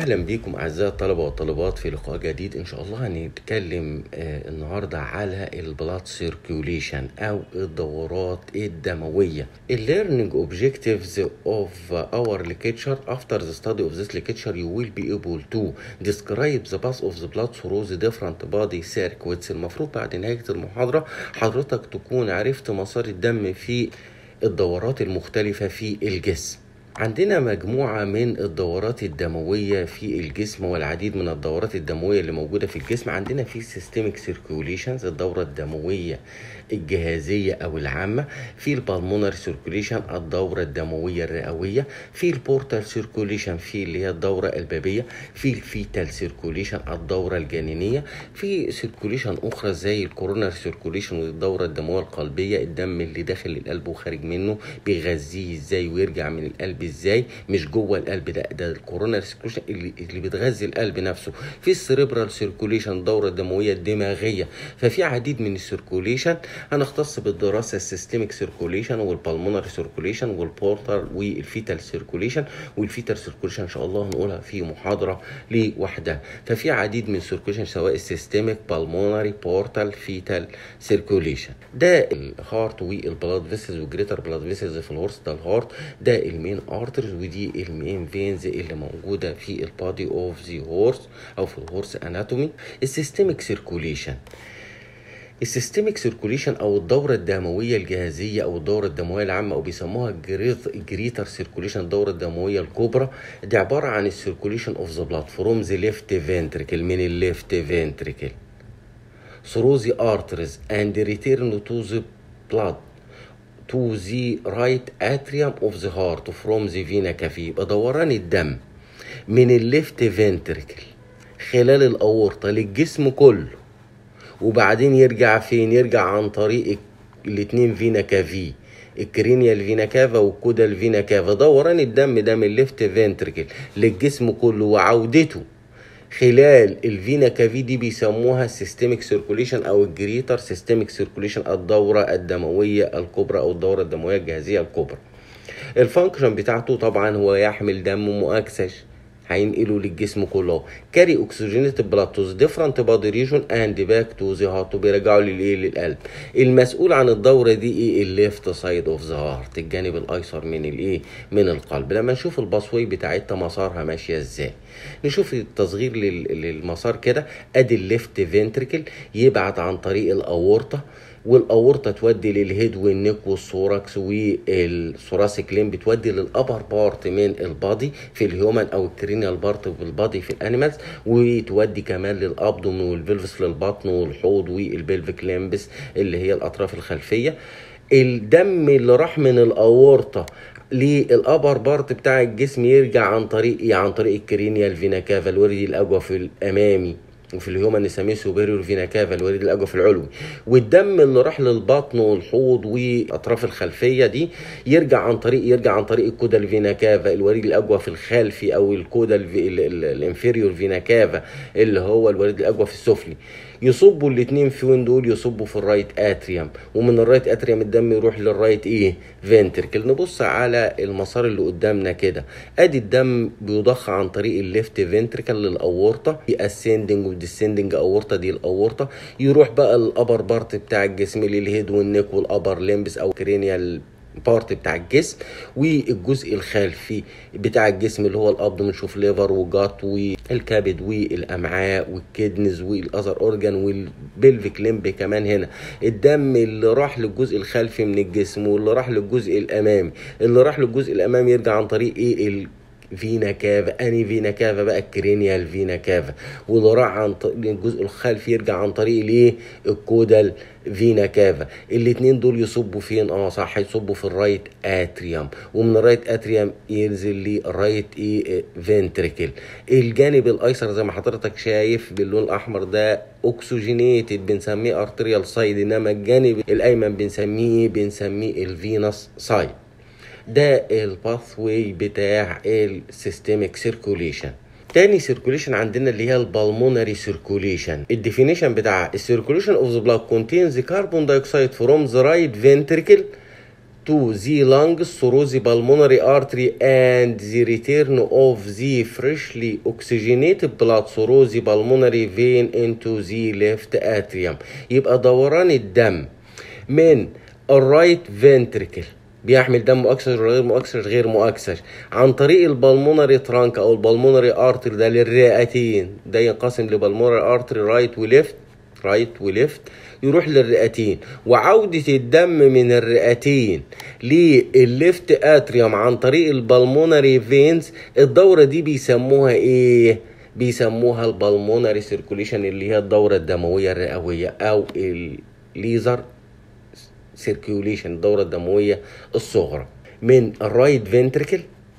اهلا بيكم اعزائي الطلبه والطالبات في لقاء جديد ان شاء الله هنتكلم آه، النهارده على البلاد سيركيوليشن او الدورات الدمويه الليرنينج اوبجكتيفز اوف اور lecture after the study of this lecture you will be able to describe the path of the blood through the different body circuits المفروض بعد نهايه المحاضره حضرتك تكون عرفت مسار الدم في الدورات المختلفه في الجسم عندنا مجموعة من الدورات الدموية في الجسم والعديد من الدورات الدموية اللي موجودة في الجسم عندنا في سيستميك سيركيوليشنز الدورة الدموية الجهازية أو العامة في البالمونر سيركيوليشن الدورة الدموية الرئوية في البورتال سيركيوليشن في اللي هي الدورة البابية في الفيتال سيركيوليشن الدورة الجنينية في سيركيوليشن أخرى زي الكورونر سيركيوليشن والدورة الدموية القلبية الدم اللي داخل القلب وخارج منه بيغذيه ازاي ويرجع من القلب ازاي مش جوه القلب ده ده الكورونر سيركيوليشن اللي, اللي بتغذي القلب نفسه في السريبرال سيركيوليشن الدورة الدموية الدماغية ففي عديد من السيركيوليشن هنختص بالدراسة السيستميك سيركوليشن والبالمونر سيركوليشن والبورتال والفيتال سيركوليشن والفيتال سيركوليشن ان شاء الله هنقولها في محاضرة لوحدها ففي عديد من السيركوليشن سواء السيستميك بالمونري بورتال فيتال سيركوليشن ده الهارت والبلاد فيسلز والجريتر بلاد فيسلز في الهورس ده الهارت ده المين ارترز ودي المين فينز اللي موجودة في البادي اوف ذا هورس او في الهورس اناتومي السيستميك سيركوليشن السيستميك سيركوليشن او الدوره الدمويه الجهازيه او الدوره الدمويه العامه او بيسموها جريتر سيركوليشن الدوره الدمويه الكبرى دي عباره عن السيركوليشن اوف ذا بلاد فروم ذا ليفت فنتريكل من الليفت فنتريكل through the arteries and return to the blood to the right atrium of the heart from the vena cava يبقى دوران الدم من الليفت فنتريكل خلال الاورطه للجسم كله وبعدين يرجع فين يرجع عن طريق الاتنين فينا كافي الكرينيال فينا كافا والكودال فينا كافا دوران الدم ده من الليفت فنتركل للجسم كله وعودته خلال الفينا كافي دي بيسموها سيستميك سيركوليشن او الجريتر سيستميك سيركوليشن الدوره الدمويه الكبرى او الدوره الدمويه الجهازيه الكبرى الفانكشن بتاعته طبعا هو يحمل دم مؤكسج هينقله للجسم كله كاري اوكسجينيتد بلاد تو ديفرنت بادي ريجون اند باك تو ذا هارت وبيرجعوا للايه للقلب المسؤول عن الدوره دي ايه الليفت سايد اوف ذا هارت الجانب الايسر من الايه من القلب لما نشوف الباسوي بتاعتها مسارها ماشيه ازاي نشوف التصغير للمسار كده ادي الليفت فنتريكل يبعت عن طريق الاورطه والاورطه تودي للهيد والنك والثوركس والثوراسيك لين بتودي للابر بارت من البادي في الهيومن او الكرينيال بارت في البادي في الانيمالز وتودي كمان للابدومن والفلفس للبطن والحوض والبلفيك ليمبس اللي هي الاطراف الخلفيه الدم اللي راح من الاورطه للابر بارت بتاع الجسم يرجع عن طريق ايه عن طريق الكرينيال فينا كافا الوريد الاجوف الامامي وفي الهيومن نسميه سوبيريور فينا كافا الوريد الاجوف العلوي والدم اللي راح للبطن والحوض واطراف الخلفيه دي يرجع عن طريق يرجع عن طريق الكودا الفينا كافا الوريد الاجوف الخلفي او الكودا الانفيريور فينا كافا اللي هو الوريد الاجوف السفلي يصبوا الاثنين فين دول يصبوا في الرايت اتريوم ومن الرايت اتريوم الدم يروح للرايت ايه فنتركل نبص على المسار اللي قدامنا كده ادي الدم بيضخ عن طريق الليفت فنتركل للاورطه في اسندنج وديسندنج اورطه دي الاورطه يروح بقى الابر بارت بتاع الجسم للهيد والنك والابر ليمبس او كرينيال بارت بتاع الجسم والجزء الخلفي بتاع الجسم اللي هو الابدومن نشوف ليفر وجات والكبد والامعاء والكدنز والاذر اورجان والبلفيك ليمب كمان هنا الدم اللي راح للجزء الخلفي من الجسم واللي راح للجزء الامامي اللي راح للجزء الامامي يرجع عن طريق ايه فينا كافا اني فينا كافا بقى الكرينيال فينا كافا واللي راح عن طريق الجزء الخلفي يرجع عن طريق الايه الكودال فينا كافا الاثنين دول يصبوا فين اه صح يصبوا في الرايت اتريوم ومن الرايت اتريوم ينزل لي الرايت ايه فنتريكل الجانب الايسر زي ما حضرتك شايف باللون الاحمر ده اوكسجينيتد بنسميه ارتريال سايد انما الجانب الايمن بنسميه بنسميه الفينوس سايد ده الباثوي بتاع السيستميك سيركوليشن تاني سيركوليشن عندنا اللي هي البلمونري سيركوليشن الديفينيشن بتاع السيركوليشن اوف ذا بلاد كونتينز كربون دايوكسيد فروم ذا رايت فنتريكل to the lungs through the pulmonary artery and the return of the freshly oxygenated blood through the pulmonary vein into the left atrium يبقى دوران الدم من الرايت فنتريكل بيحمل دم مؤكسج وغير مؤكسج غير مؤكسج عن طريق البلمونري ترانك او البلمونري ارتري ده للرئتين ده ينقسم لبلمونري ارتري رايت وليفت رايت وليفت يروح للرئتين وعودة الدم من الرئتين للليفت اتريوم عن طريق البلمونري فينز الدورة دي بيسموها ايه بيسموها البلمونري سيركوليشن اللي هي الدورة الدموية الرئوية او الليزر سيركيوليشن الدورة الدموية الصغرى من الرايت فنتريكل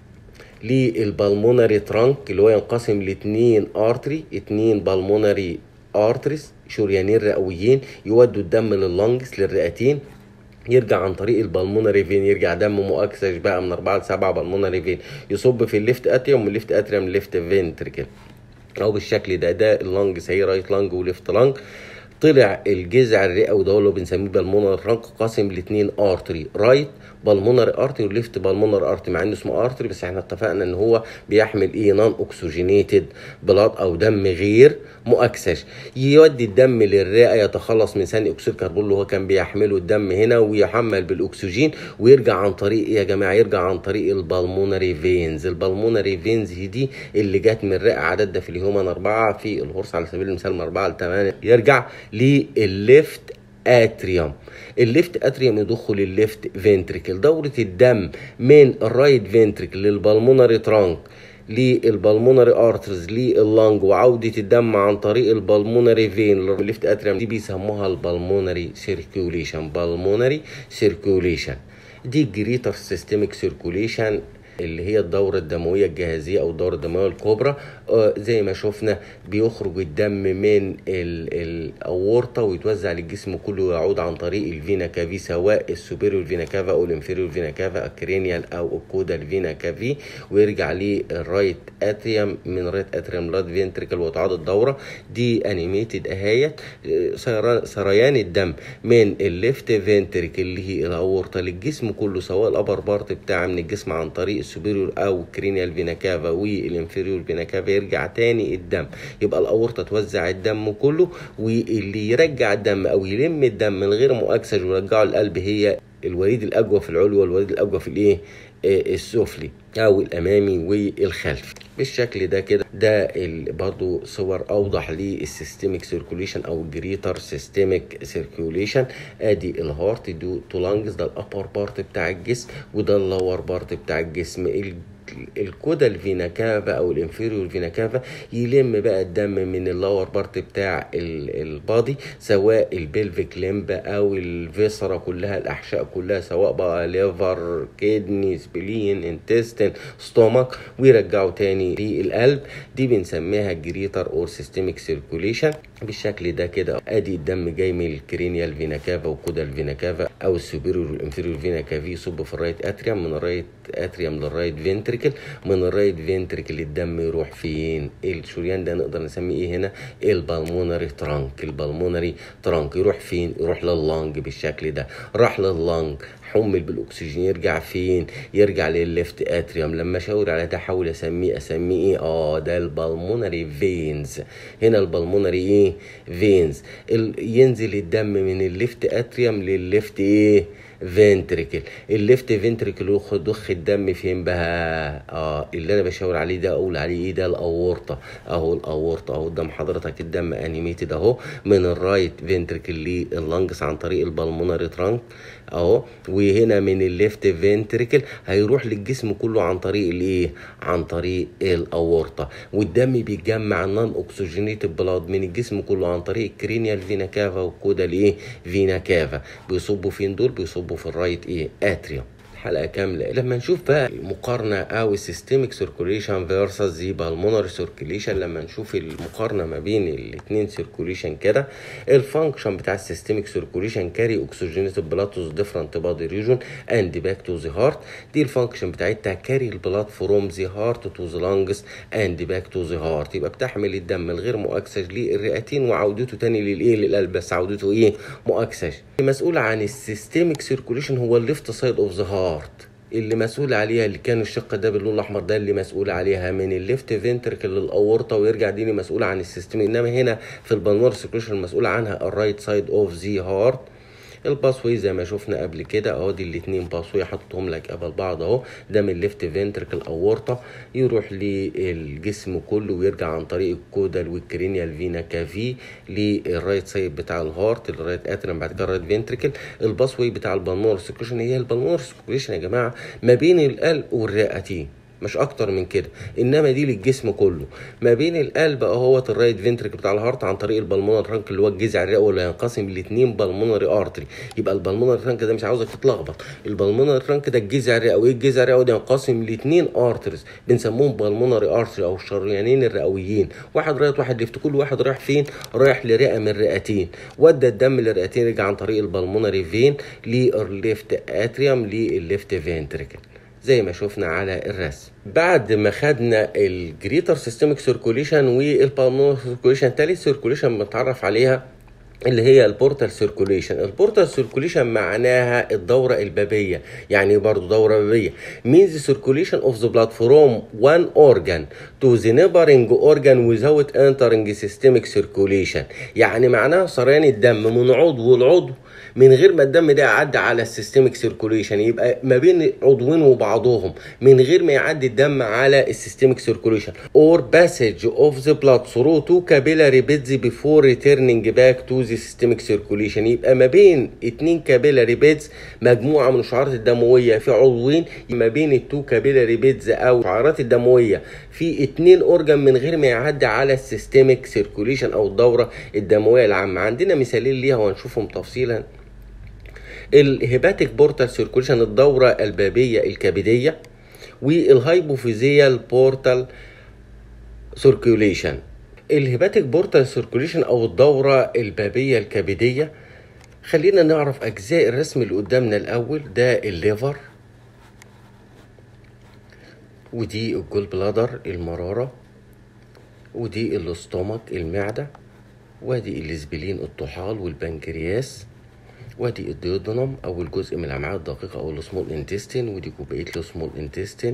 للبلمونري ترانك اللي هو ينقسم لاتنين ارتري اتنين بالمونري ارتريز شريانين رئويين يودوا الدم لللنجز للرئتين يرجع عن طريق البلمونري فين يرجع دم مؤكسج بقى من أربعة لسبعة بالمونري فين يصب في الليفت اتريوم والليفت اتريوم الليفت فنتريكل او بالشكل ده ده اللنجز هي رايت لانج وليفت لانج طلع الجذع الرئوي ده اللي بنسميه بالمونر ترانك قاسم لاتنين ارتري رايت بالمونر ارتري وليفت بالمونر ارتري مع انه اسمه ارتري بس احنا اتفقنا ان هو بيحمل ايه نون اوكسجينيتد بلاد او دم غير مؤكسج يودي الدم للرئه يتخلص من ثاني اكسيد الكربون اللي هو كان بيحمله الدم هنا ويحمل بالاكسجين ويرجع عن طريق ايه يا جماعه يرجع عن طريق البالمونري فينز البالمونري فينز دي اللي جت من الرئه عدد ده في الهيومن اربعه في الهورس على سبيل المثال من اربعه لثمانيه يرجع للليفت اتريوم الليفت اتريوم يدخل الليفت فنتريكل دورة الدم من الرايت فنتريكل للبلمونري ترانك للبلمونري ارترز لللنج وعودة الدم عن طريق البلمونري فين الليفت اتريوم دي بيسموها البلمونري سيركيوليشن بالمونري سيركيوليشن دي جريتر سيستميك سيركوليشن اللي هي الدورة الدموية الجهازية أو الدورة الدموية الكبرى آه زي ما شفنا بيخرج الدم من الأورطة ويتوزع للجسم كله ويعود عن طريق الفينا كافي سواء السوبيريور فينا كافا أو الانفيريور فينا كافا الكرينيال أو الكودا الفينا كافي ويرجع للرايت أتريوم من رايت أتريوم لاد فينتريكل وتعاد الدورة دي أنيميتد أهايت سريان الدم من الليفت فينتريكل اللي هي الأورطة للجسم كله سواء الأبر بارت بتاع من الجسم عن طريق السوبيريور او كرينيال فينا كافا والانفيريور فينا كافا يرجع تاني الدم يبقى الاورطه توزع الدم كله واللي يرجع الدم او يلم الدم من غير مؤكسج ويرجعه القلب هي الوريد الاجوف العلوي والوريد الاجوف الايه السفلي او الامامي والخلفي بالشكل ده كده ده برضو صور اوضح للسيستميك سيركوليشن او الجريتر سيستميك سيركوليشن ادي الهارت دو تو لانجز ده الابر بارت بتاع الجسم وده اللور بارت بتاع الجسم الكودا الفينا كافا او الانفيريور فينا كافا يلم بقى الدم من اللور بارت بتاع البادي سواء البلفيك لمب او الفيسرا كلها الاحشاء كلها سواء بقى ليفر كيدني سبلين انتستين ستومك ويرجعوا تاني للقلب دي بنسميها جريتر اور سيستميك سيركوليشن بالشكل ده كده ادي الدم جاي من الكرينيال فينا كافا وكودا الفينا كافا او السوبيريور والانفيريور فينا كافا يصب في الرايت اتريوم من الرايت اتريوم للرايت فنتريكل من الرايت فنتريكل الدم يروح فين الشريان ده نقدر نسميه ايه هنا البلمونري ترانك البلمونري ترانك يروح فين يروح لللنج بالشكل ده راح لللنج حمل بالاكسجين يرجع فين يرجع للليفت اتريوم لما اشاور على ده احاول اسميه اسميه ايه اه ده البلمونري فينز هنا البلمونري ايه فينز ينزل الدم من الليفت اتريوم للليفت ايه فنتريكل الليفت فنتريكل يضخ الدم فين بقى اه اللي انا بشاور عليه ده اقول عليه ايه ده الاورطه اهو الاورطه اهو قدام حضرتك الدم انيميتد اهو من الرايت فنتريكل لللنجس عن طريق البلمونري ترانك اهو وهنا من الليفت فنتريكل هيروح للجسم كله عن طريق الايه عن طريق الاورطه والدم بيتجمع نون اوكسجينيتد بلاد من الجسم كله عن طريق الكرينيال فينا كافا والكودا الايه فينا كافا بيصبوا فين دول بيصبوا في الرايت ايه اتريوم حلقه كامله لما نشوف بقى المقارنه او السيستميك سيركوليشن فيرسز ذا بالمونري سيركوليشن لما نشوف المقارنه ما بين الاثنين سيركوليشن كده الفانكشن بتاع السيستميك سيركوليشن كاري اوكسجينيتد بلاد تو ديفرنت بادي ريجون اند باك تو ذا هارت دي الفانكشن بتاعتها كاري البلاد فروم ذا هارت تو ذا لانجز اند باك تو ذا هارت يبقى بتحمل الدم الغير مؤكسج للرئتين وعودته تاني للايه للقلب بس عودته ايه مؤكسج مسؤول عن السيستميك سيركوليشن هو الليفت سايد اوف ذا هارت اللي مسؤول عليها اللي كان الشق ده باللون الاحمر ده اللي مسؤول عليها من الليفت فينتركل للاورطه ويرجع دي اللي مسؤول عن السيستم انما هنا في البلمونر سيركوليشن المسؤول عنها الرايت سايد اوف ذا هارت الباسوي زي ما شفنا قبل كده اهو دي الاتنين باسوي حطيتهم لك قبل بعض اهو ده من الليفت فينتركل اورطه يروح للجسم كله ويرجع عن طريق الكودال والكرينيال فينا كافي للرايت سايد بتاع الهارت الرايت اتريم بعد كده الرايت فينتركل الباسوي بتاع البلمونر سيركوليشن هي البلمونر سيركوليشن يا جماعه ما بين القلب والرئتين مش اكتر من كده انما دي للجسم كله ما بين القلب اهوت الرايت فينتريك بتاع الهارت عن طريق البلمونر ترانك اللي هو الجذع الرئوي اللي هينقسم لاثنين بالمونري ارتري يبقى البلمونر ترانك ده مش عاوزك تتلخبط البلمونر ترانك ده الجذع الرئوي ايه الجذع الرئوي ده ينقسم لاثنين ارتريز بنسموهم بالمونري ارتري او الشريانين الرئويين واحد رايت واحد ليفت كل واحد رايح فين رايح لرئه من الرئتين ودى الدم للرئتين رجع عن طريق البلمونري فين للليفت اتريوم للليفت فينتريكل زي ما شفنا على الرسم بعد ما خدنا الجريتر سيستميك سيركوليشن والبالمونر سيركوليشن تالت سيركوليشن بنتعرف عليها اللي هي البورتال سيركوليشن البورتال سيركوليشن معناها الدورة البابية يعني برضو دورة بابية means circulation of the blood from one organ to the neighboring organ without entering systemic circulation يعني معناها سريان الدم من عضو لعضو من غير ما الدم ده يعدي على السيستميك سيركوليشن يبقى ما بين عضوين وبعضهم من غير ما يعدي الدم على السيستميك سيركوليشن or passage of the blood through two capillary beds before returning back to the systemic circulation يبقى ما بين اتنين كابيلاري بيدز مجموعه من الشعارات الدمويه في عضوين ما بين التو كابيلاري بيدز او الشعارات الدمويه في اتنين اورجان من غير ما يعدي على السيستميك سيركوليشن او الدوره الدمويه العامه عندنا مثالين ليها وهنشوفهم تفصيلا الهيباتيك بورتال سيركوليشن الدوره البابيه الكبديه والهايبوفيزيال بورتال سيركوليشن الهيباتيك بورتال سيركوليشن او الدوره البابيه الكبديه خلينا نعرف اجزاء الرسم اللي قدامنا الاول ده الليفر ودي الجول بلادر المراره ودي الاستومك المعده وادي الاسبلين الطحال والبنكرياس وادي الديودنم او الجزء من الامعاء الدقيقه او السمول انتستين ودي كوبايه السمول انتستين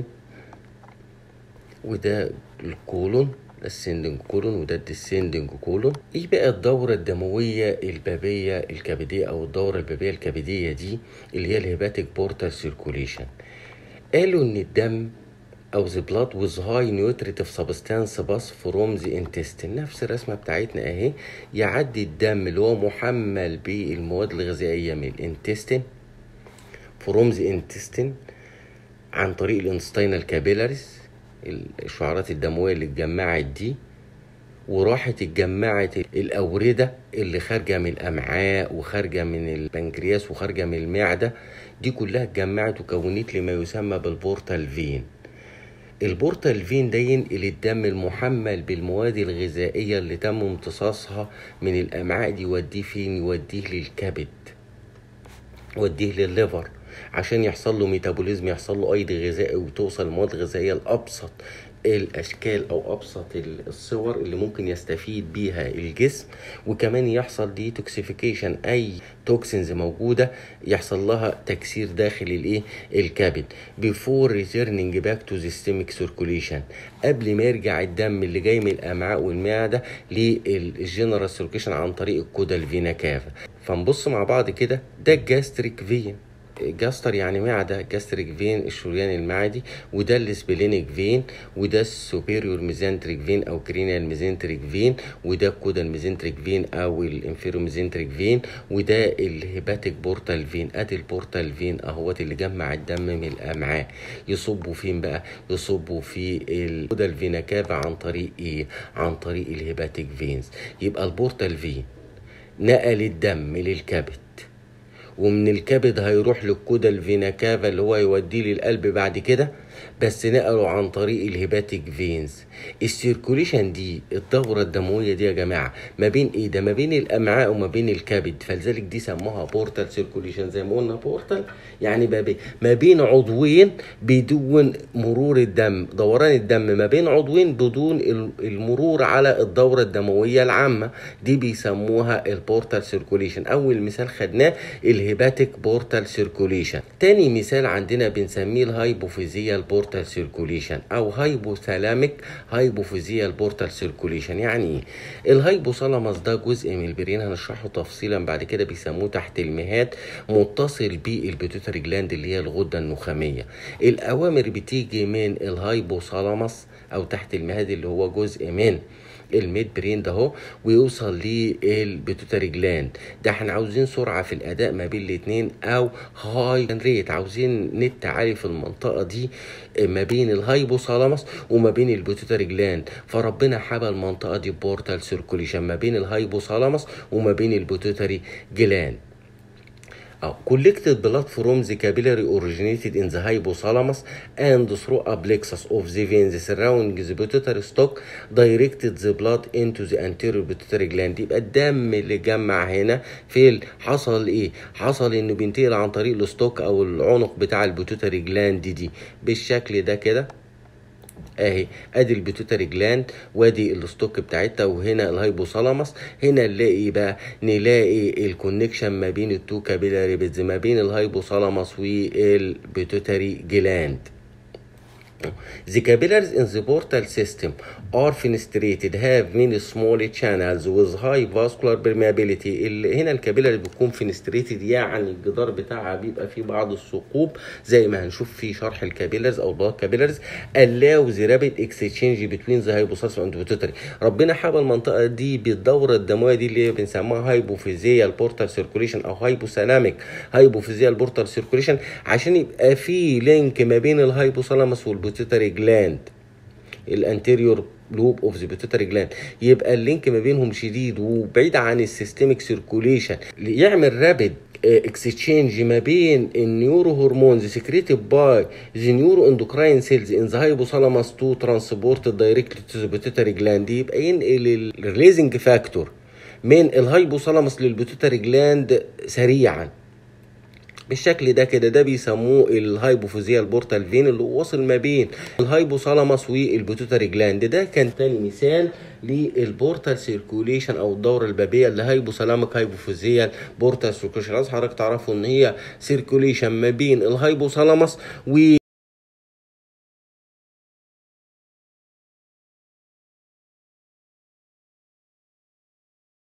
وده الكولون السندنج كولون وده الديسندنج كولون ايه بقى الدورة الدموية البابية الكبدية او الدورة البابية الكبدية دي اللي هي الهيباتيك بورتال سيركوليشن قالوا ان الدم او the blood with high nutritive substance pass from the intestine نفس الرسمه بتاعتنا اهي يعدي الدم اللي هو محمل بالمواد الغذائيه من الانتستين from the intestine عن طريق الانستينال كابيلاريز الشعارات الدمويه اللي اتجمعت دي وراحت اتجمعت الأوردة اللي خارجة من الأمعاء وخارجة من البنكرياس وخارجة من المعدة دي كلها اتجمعت وكونت لما يسمى بالبورتال فين البورتال فين ده ينقل الدم المحمل بالمواد الغذائية اللي تم امتصاصها من الأمعاء دي يوديه فين يوديه للكبد يوديه للليفر عشان يحصل له ميتابوليزم يحصل له ايض غذائي وتوصل المواد الغذائيه لابسط الاشكال او ابسط الصور اللي ممكن يستفيد بيها الجسم وكمان يحصل دي توكسيفيكيشن اي توكسينز موجوده يحصل لها تكسير داخل الايه الكبد بيفور ريتيرنينج باك تو سيستميك سيركوليشن قبل ما يرجع الدم اللي جاي من الامعاء والمعده للجنرال سيركوليشن عن طريق الكودا الفينا كافا فنبص مع بعض كده ده الجاستريك فين جاستر يعني معدة جاستريك فين الشريان المعدي وده السبلينيك فين وده السوبيريور ميزنتريك فين او كرينيال ميزنتريك فين وده الكودا الميزنتريك فين او الانفيرو ميزنتريك فين وده الهيباتيك بورتال فين ادي البورتال فين اهوت اللي جمع الدم من الامعاء يصبوا فين بقى يصبوا في الكودا الفينا كافا عن طريق ايه عن طريق الهيباتيك فينز يبقى البورتال فين نقل الدم للكبد ومن الكبد هيروح للكودا الفينا كافا اللي هو يوديه للقلب بعد كده بس نقلوا عن طريق الهيباتيك فينز السيركوليشن دي الدورة الدموية دي يا جماعة ما بين ايه ده ما بين الامعاء وما بين الكبد فلذلك دي سموها بورتال سيركوليشن زي ما قلنا بورتال يعني ما بين ما بين عضوين بدون مرور الدم دوران الدم ما بين عضوين بدون المرور على الدورة الدموية العامة دي بيسموها البورتال سيركوليشن اول مثال خدناه الهيباتيك بورتال سيركوليشن تاني مثال عندنا بنسميه الهايبوفيزيال بورتال سيركوليشن او هايبوثالاميك هايبوفيزيال بورتال سيركوليشن يعني ايه الهايبوثالاموس ده جزء من البرين هنشرحه تفصيلا بعد كده بيسموه تحت المهاد متصل بالبيتوتري جلاند اللي هي الغده النخاميه الاوامر بتيجي من الهايبوثالاموس او تحت المهاد اللي هو جزء من الميد برين ده اهو ويوصل للبيتوتري جلاند ده احنا عاوزين سرعه في الاداء ما بين الاثنين او هاي ريت عاوزين نت عالي في المنطقه دي ما بين الهايبوثالاموس وما بين البيتوتري جلاند فربنا حبى المنطقه دي بورتال سيركوليشن ما بين الهايبوثالاموس وما بين البيتوتري جلاند Uh, collected blood from the capillary originated in the hypothalamus and through a plexus of the veins surrounding the pituitary stalk directed the blood into the anterior pituitary gland يبقى الدم اللي جمع هنا في حصل ايه؟ حصل انه بينتقل عن طريق الستوك او العنق بتاع البيتوتري جلاند دي بالشكل ده كده اهي ادي البيتوتري جلاند وادي الستوك بتاعتها وهنا الهايبوثالاموس هنا نلاقي بقى نلاقي الكونكشن ما بين التو كابيلاري بيدز ما بين الهايبوثالاموس والبيتوتري جلاند The capillaries in the portal system are fenestrated have many small channels with high vascular permeability اللي هنا الكابيلاري بتكون fenestrated يعني الجدار بتاعها بيبقى فيه بعض الثقوب زي ما هنشوف في شرح الكابيلارز او بلاك كابيلارز allow the rapid exchange between the hypothalamus and pituitary ربنا حابب المنطقه دي بالدوره الدمويه دي اللي بنسميها هايبوفيزيال بورتال سيركوليشن او هايبوثالاميك هايبوفيزيال بورتال سيركوليشن عشان يبقى في لينك ما بين الهايبوثالاموس والبيتوتري جلاند الانتيريور لوب اوف ذا بيتوتري جلاند يبقى اللينك ما بينهم شديد وبعيد عن السيستميك سيركوليشن يعمل رابيد اكسشينج ما بين النيورو هرمونز سكريتد باي ذا نيورو اندوكراين سيلز ان ذا هايبوثالاموس تو ترانسبورت دايركتلي تو ذا بيتوتري جلاند يبقى ينقل الريليزنج فاكتور من الهايبوثالاموس للبيتوتري جلاند سريعا بالشكل ده كده ده بيسموه الهايبوفيزيال بورتال فين اللي واصل ما بين الهايبوثالاموس والبيتوتري جلاند ده كان تاني مثال للبورتال سيركوليشن او الدوره البابيه اللي هايبوثالاميك هايبوفيزيال بورتال سيركوليشن عايز حضرتك تعرفوا ان هي سيركوليشن ما بين الهايبوثالاموس